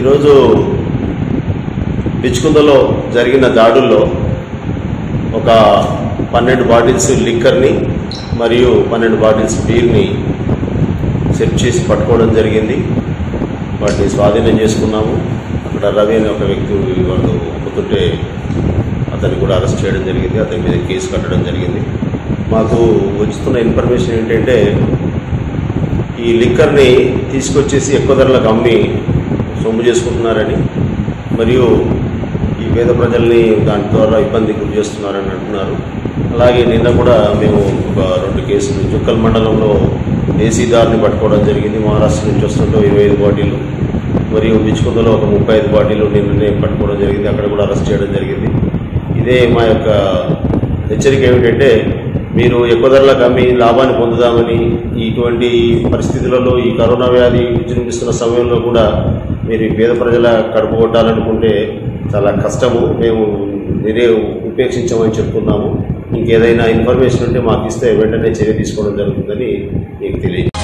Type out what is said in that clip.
ఈరోజు బిచ్కుందలో జరిగిన దాడుల్లో ఒక పన్నెండు బాటిల్స్ లిక్కర్ని మరియు పన్నెండు బాటిల్స్ బీర్ని సెర్చ్ చేసి పట్టుకోవడం జరిగింది వాటిని స్వాధీనం చేసుకున్నాము అక్కడ రవి అనే ఒక వ్యక్తి వాళ్ళు అమ్ముతుంటే అతన్ని కూడా అరెస్ట్ చేయడం జరిగింది అతని మీద కేసు కట్టడం జరిగింది మాకు వస్తున్న ఇన్ఫర్మేషన్ ఏంటంటే ఈ లిక్కర్ని తీసుకొచ్చేసి ఎక్కువ ధరలకు అమ్మి సొమ్ము చేసుకుంటున్నారని మరియు ఈ పేద ప్రజల్ని దాని ద్వారా ఇబ్బంది గురి చేస్తున్నారని అంటున్నారు అలాగే నిన్న కూడా మేము ఒక రెండు కేసులు చుక్కల్ మండలంలో దేశీదారిని పట్టుకోవడం జరిగింది మహారాష్ట్ర నుంచి వస్తుంటే ఇరవై ఐదు బాటిళ్ళు మరియు బిచ్చుకుందలో ఒక ముప్పై ఐదు బాటిళ్ళు నిన్ననే పట్టుకోవడం జరిగింది అక్కడ కూడా అరెస్ట్ చేయడం జరిగింది ఇదే మా యొక్క హెచ్చరిక ఏమిటంటే మీరు ఎక్కువ ధరలకు అమ్మి లాభాన్ని పొందుదామని ఇటువంటి పరిస్థితులలో ఈ కరోనా వ్యాధి విజృంభిస్తున్న సమయంలో కూడా మీరు ఈ పేద ప్రజల కడుపు కొట్టాలనుకుంటే చాలా కష్టము మేము మీరే ఉపేక్షించమని చెప్పుకున్నాము ఇంకేదైనా ఇన్ఫర్మేషన్ ఉంటే మాకు ఇస్తే వెంటనే చర్య తీసుకోవడం జరుగుతుందని మీకు తెలియజేస్తాను